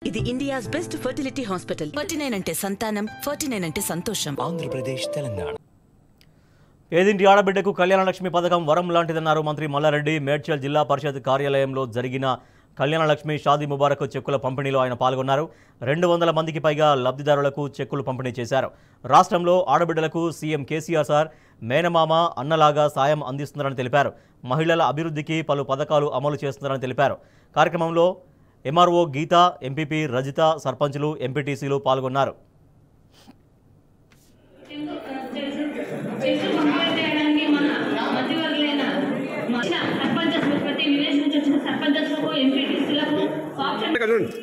ఇది India's best fertility hospital forty nine అంటే సంతానం ఫార్టీ నైన్ అంటే సంతోషం ఆంధ్రప్రదేశ్ తెలంగాణ పేదింటి ఆడబిడ్డకు కళ్యాణలక్ష్మి పథకం వరం లాంటిదన్నారు మంత్రి మల్లారెడ్డి మేడ్చల్ జిల్లా పరిషత్ కార్యాలయంలో జరిగిన కళ్యాణలక్ష్మి షాదీ ముబారక్ చెక్కుల పంపిణీలో ఆయన పాల్గొన్నారు రెండు వందల మందికి పైగా లబ్ధిదారులకు చెక్కులు పంపిణీ చేశారు రాష్ట్రంలో ఆడబిడ్డలకు సీఎం కేసీఆర్ సార్ మేనమామ అన్నలాగా సాయం అందిస్తున్నారని తెలిపారు మహిళల అభివృద్ధికి పలు పథకాలు అమలు చేస్తున్నారని తెలిపారు కార్యక్రమంలో ఎంఆర్ఓ గీత ఎంపీపీ రజిత సర్పంచులు ఎంపీటీసీలు పాల్గొన్నారు చెట్లు పంపిణీ చేయడానికి మన మధ్యవర్గులైన మన సర్పంచెస్ ప్రతి విలేజ్ నుంచి వచ్చిన సర్పంచెస్లకు ఎంపీటీసీలకు ఆప్షన్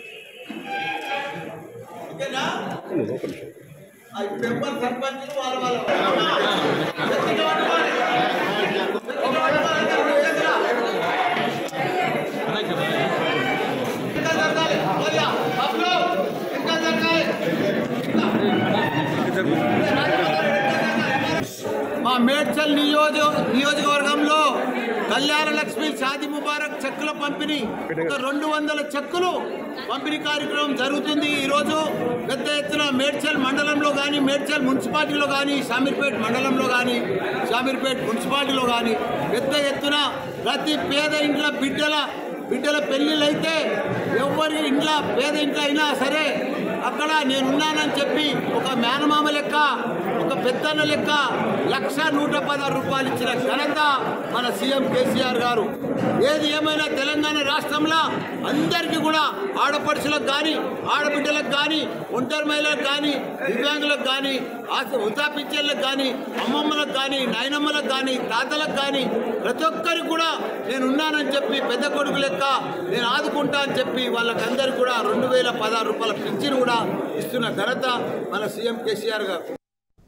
మా మేడ్చల్ నియోజక నియోజకవర్గంలో కళ్యాణ లక్ష్మి షాది ముబారక్ చెక్కుల పంపిణీ ఒక రెండు వందల చెక్కులు పంపిణీ కార్యక్రమం జరుగుతుంది ఈరోజు పెద్ద ఎత్తున మేడ్చల్ మండలంలో కానీ మేడ్చల్ మున్సిపాలిటీలో కానీ షామీర్పేట్ మండలంలో కానీ షామీర్పేట్ మున్సిపాలిటీలో కానీ పెద్ద ఎత్తున ప్రతి పేద ఇంట్లో బిడ్డల బిడ్డల పెళ్ళిళ్ళు అయితే ఎవరి ఇంట్లో పేద ఇంట్లో అయినా సరే అక్కడ నేనున్నానని చెప్పి ఒక మేనమామ లెక్క ఒక పెద్దన్న లెక్క లక్ష నూట పదహారు రూపాయలు ఇచ్చిన ఘనత మన సీఎం కేసీఆర్ గారు ఏది ఏమైనా తెలంగాణ రాష్ట్రంలో అందరికీ కూడా ఆడపడుచులకు కానీ ఆడబిడ్డలకు కానీ ఒంటరి మహిళలకు కానీ దివ్యాంగులకు కానీ వృద్ధాపించలకు కానీ అమ్మమ్మలకు కానీ నాయనమ్మలకు కానీ తాతలకు కానీ ప్రతి ఒక్కరికి కూడా నేను ఉన్నానని చెప్పి పెద్ద కొడుకు లెక్క నేను ఆదుకుంటా అని చెప్పి వాళ్ళకందరికీ కూడా రెండు వేల పదహారు రూపాయల పింఛను కూడా ఇస్తున్న ఘనత మన సీఎం కేసీఆర్ గారు